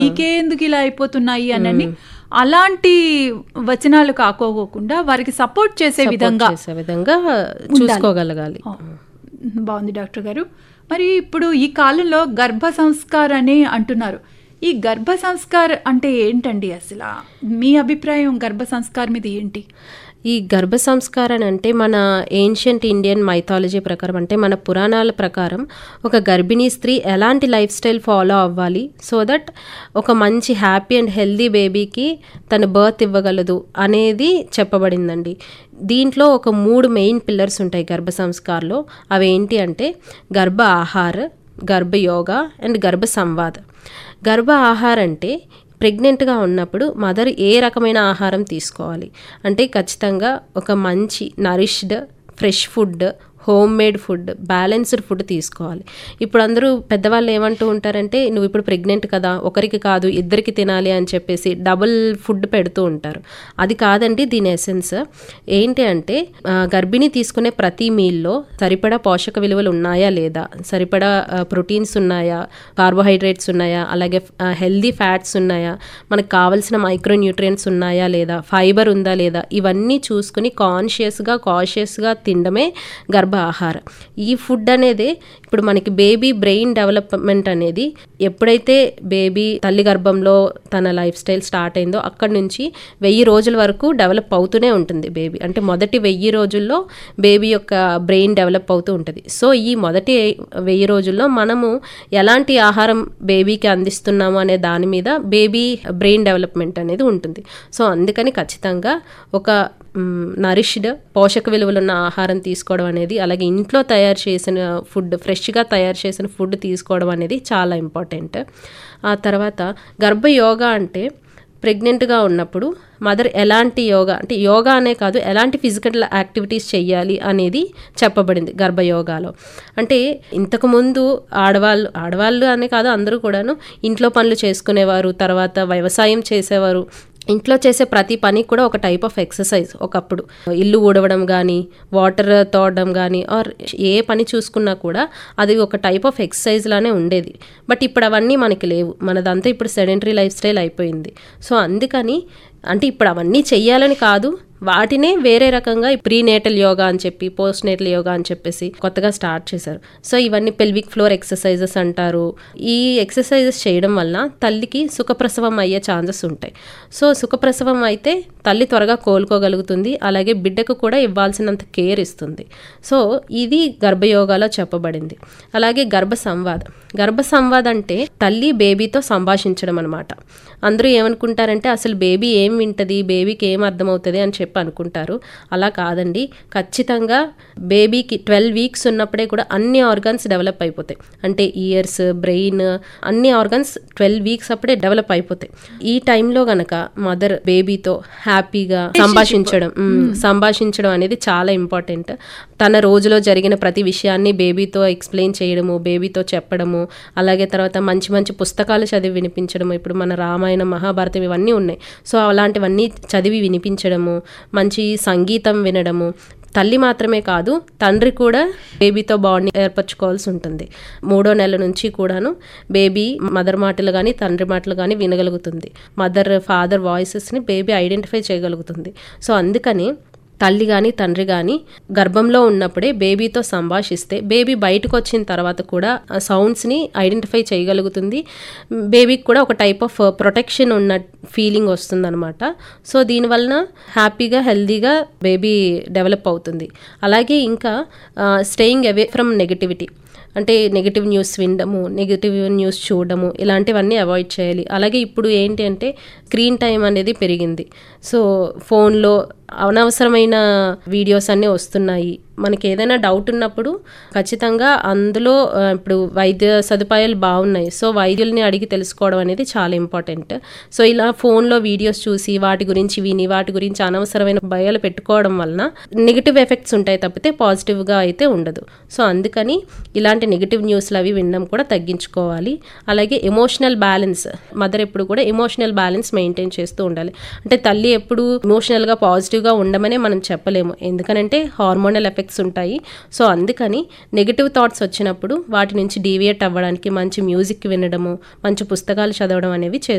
నీకే ఎందుకు ఇలా అయిపోతున్నాయి అనని అలాంటి వచనాలు కాకోకుండా వారికి సపోర్ట్ చేసే విధంగా చేసే విధంగా చూసుకోగలగాలి ఆ, బాగుంది డాక్టర్ గారు మరి ఇప్పుడు ఈ కాలంలో గర్భ సంస్కార్ అని అంటున్నారు ఈ గర్భ సంస్కార్ అంటే ఏంటండి అసలు మీ అభిప్రాయం గర్భ సంస్కార్ మీద ఏంటి ఈ గర్భ సంస్కారం అంటే మన ఏన్షియంట్ ఇండియన్ మైథాలజీ ప్రకారం అంటే మన పురాణాల ప్రకారం ఒక గర్భిణీ స్త్రీ ఎలాంటి లైఫ్ స్టైల్ ఫాలో అవ్వాలి సో దట్ ఒక మంచి హ్యాపీ అండ్ హెల్దీ బేబీకి తన బర్త్ ఇవ్వగలదు అనేది చెప్పబడిందండి దీంట్లో ఒక మూడు మెయిన్ పిల్లర్స్ ఉంటాయి గర్భ సంస్కార్లో అవి ఏంటి అంటే గర్భ ఆహార గర్భ యోగా అండ్ గర్భ సంవాద్ గర్భ ఆహారం అంటే ప్రెగ్నెంట్గా ఉన్నప్పుడు మదర్ ఏ రకమైన ఆహారం తీసుకోవాలి అంటే ఖచ్చితంగా ఒక మంచి nourished fresh food home made food balanced food తీసుకోవాలి ఇప్పుడు అందరూ పెద్దవాళ్ళు ఏమంటూ ఉంటారంటే నువ్వు ఇప్పుడు ప్రెగ్నెంట్ కదా ఒకరికి కాదు ఇద్దరికి తినాలి అని చెప్పేసి డబుల్ ఫుడ్ పెడుతూ ఉంటారు అది కాదండి దీని ఎసెన్స్ ఏంటి అంటే ఆ, గర్భిణి తీసుకునే ప్రతి మీల్లో సరిపడా పోషక విలువలు ఉన్నాయా లేదా సరిపడా ప్రోటీన్స్ ఉన్నాయా కార్బోహైడ్రేట్స్ ఉన్నాయా అలాగే హెల్దీ ఫ్యాట్స్ ఉన్నాయా మనకు కావలసిన మైక్రో న్యూట్రియంట్స్ ఉన్నాయా లేదా ఫైబర్ ఉందా లేదా ఇవన్నీ చూసుకుని కాన్షియస్గా కాషియస్గా తినడమే గర్భ ఆహారం ఈ ఫుడ్ అనేది ఇప్పుడు మనకి బేబీ బ్రెయిన్ డెవలప్మెంట్ అనేది ఎప్పుడైతే బేబీ తల్లి గర్భంలో తన లైఫ్ స్టైల్ స్టార్ట్ అయిందో అక్కడి నుంచి వెయ్యి రోజుల వరకు డెవలప్ అవుతూనే ఉంటుంది బేబీ అంటే మొదటి వెయ్యి రోజుల్లో బేబీ యొక్క బ్రెయిన్ డెవలప్ అవుతూ ఉంటుంది సో ఈ మొదటి వెయ్యి రోజుల్లో మనము ఎలాంటి ఆహారం బేబీకి అందిస్తున్నాము అనే దాని మీద బేబీ బ్రెయిన్ డెవలప్మెంట్ అనేది ఉంటుంది సో అందుకని ఖచ్చితంగా ఒక నరిష్డ్ పోషక విలువలున్న ఆహారం తీసుకోవడం అనేది అలాగే ఇంట్లో తయారు చేసిన ఫుడ్ ఫ్రెష్గా తయారు చేసిన ఫుడ్ తీసుకోవడం అనేది చాలా ఇంపార్టెంట్ ఆ తర్వాత గర్భ యోగా అంటే ప్రెగ్నెంట్గా ఉన్నప్పుడు మదర్ ఎలాంటి యోగా అంటే యోగా అనే కాదు ఎలాంటి ఫిజికల్ యాక్టివిటీస్ చేయాలి అనేది చెప్పబడింది గర్భయోగాలో అంటే ఇంతకుముందు ఆడవాళ్ళు ఆడవాళ్ళు అనే కాదు అందరూ కూడాను ఇంట్లో పనులు చేసుకునేవారు తర్వాత వ్యవసాయం చేసేవారు ఇంట్లో చేసే ప్రతి పనికి కూడా ఒక టైప్ ఆఫ్ ఎక్సర్సైజ్ ఒకప్పుడు ఇల్లు ఊడవడం కానీ వాటర్ తోడడం కానీ ఆర్ ఏ పని చూసుకున్నా కూడా అది ఒక టైప్ ఆఫ్ ఎక్సర్సైజ్ లానే ఉండేది బట్ ఇప్పుడు అవన్నీ మనకి లేవు మనదంతా ఇప్పుడు సెడెంటరీ లైఫ్ స్టైల్ అయిపోయింది సో అందుకని అంటే ఇప్పుడు అవన్నీ చెయ్యాలని కాదు వాటినే వేరే రకంగా ప్రీ నేటల్ యోగా అని చెప్పి పోస్ట్ నేటల్ యోగా అని చెప్పేసి కొత్తగా స్టార్ట్ చేశారు సో ఇవన్నీ పెల్విక్ ఫ్లోర్ ఎక్సర్సైజెస్ అంటారు ఈ ఎక్సర్సైజెస్ చేయడం వల్ల తల్లికి సుఖప్రసవం అయ్యే ఛాన్సెస్ ఉంటాయి సో సుఖప్రసవం అయితే తల్లి త్వరగా కోలుకోగలుగుతుంది అలాగే బిడ్డకు కూడా ఇవ్వాల్సినంత కేర్ ఇస్తుంది సో ఇది గర్భయోగాలో చెప్పబడింది అలాగే గర్భ సంవాదం గర్భ సంవాదం అంటే తల్లి బేబీతో సంభాషించడం అనమాట అందరూ ఏమనుకుంటారంటే అసలు బేబీ ఏం వింటది బేబీకి ఏం అర్థమవుతుంది అని చెప్పి అనుకుంటారు అలా కాదండి ఖచ్చితంగా బేబీకి ట్వెల్వ్ వీక్స్ ఉన్నప్పుడే కూడా అన్ని ఆర్గన్స్ డెవలప్ అయిపోతాయి అంటే ఇయర్స్ బ్రెయిన్ అన్ని ఆర్గన్స్ ట్వెల్వ్ వీక్స్ అప్పుడే డెవలప్ అయిపోతాయి ఈ టైంలో గనక మదర్ బేబీతో హ్యాపీగా సంభాషించడం మ్, సంభాషించడం అనేది చాలా ఇంపార్టెంట్ తన రోజులో జరిగిన ప్రతి విషయాన్ని బేబీతో ఎక్స్ప్లెయిన్ చేయడము బేబీతో చెప్పడము అలాగే తర్వాత మంచి మంచి పుస్తకాలు చదివి వినిపించడము ఇప్పుడు మన రామాయణం మహాభారతం ఇవన్నీ ఉన్నాయి సో అలాంటివన్నీ చదివి వినిపించడము మంచి సంగీతం వినడము తల్లి మాత్రమే కాదు తండ్రి కూడా బేబీతో బాండింగ్ ఏర్పరచుకోవాల్సి ఉంటుంది మూడో నెల నుంచి కూడాను బేబీ మదర్ మాటలు కానీ తండ్రి మాటలు కానీ వినగలుగుతుంది మదర్ ఫాదర్ వాయిసెస్ని బేబీ ఐడెంటిఫై చేయగలుగుతుంది సో అందుకని తల్లి కానీ తండ్రి కానీ గర్భంలో ఉన్నప్పుడే బేబీతో సంభాషిస్తే బేబీ బయటకు వచ్చిన తర్వాత కూడా ఆ సౌండ్స్ని ఐడెంటిఫై చేయగలుగుతుంది బేబీకి కూడా ఒక టైప్ ఆఫ్ ప్రొటెక్షన్ ఉన్న ఫీలింగ్ వస్తుందన్నమాట సో దీనివలన హ్యాపీగా హెల్దీగా బేబీ డెవలప్ అవుతుంది అలాగే ఇంకా స్టేయింగ్ అవే ఫ్రమ్ నెగటివిటీ అంటే నెగిటివ్ న్యూస్ వినడము నెగిటివ్ న్యూస్ చూడడము ఇలాంటివన్నీ అవాయిడ్ చేయాలి అలాగే ఇప్పుడు ఏంటి అంటే స్క్రీన్ టైం అనేది పెరిగింది సో ఫోన్లో అనవసరమైన వీడియోస్ అన్నీ వస్తున్నాయి మనకి ఏదైనా డౌట్ ఉన్నప్పుడు ఖచ్చితంగా అందులో ఆ, ఇప్పుడు వైద్య సదుపాయాలు బాగున్నాయి సో వైద్యుల్ని అడిగి తెలుసుకోవడం అనేది చాలా ఇంపార్టెంట్ సో ఇలా ఫోన్లో వీడియోస్ చూసి వాటి గురించి విని వాటి గురించి అనవసరమైన భయాలు పెట్టుకోవడం వలన నెగిటివ్ ఎఫెక్ట్స్ ఉంటాయి తప్పితే పాజిటివ్గా అయితే ఉండదు సో అందుకని ఇలాంటి నెగిటివ్ న్యూస్లు అవి వినడం కూడా తగ్గించుకోవాలి అలాగే ఎమోషనల్ బ్యాలెన్స్ మదర్ ఎప్పుడు కూడా ఎమోషనల్ బ్యాలెన్స్ మెయింటైన్ చేస్తూ ఉండాలి అంటే తల్లి ఎప్పుడు ఎమోషనల్గా పాజిటివ్ పాజిటివ్గా ఉండమనే మనం చెప్పలేము ఎందుకనంటే హార్మోనల్ ఎఫెక్ట్స్ ఉంటాయి సో అందుకని నెగిటివ్ థాట్స్ వచ్చినప్పుడు వాటి నుంచి డీవియేట్ అవ్వడానికి మంచి మ్యూజిక్ వినడము మంచి పుస్తకాలు చదవడం అనేవి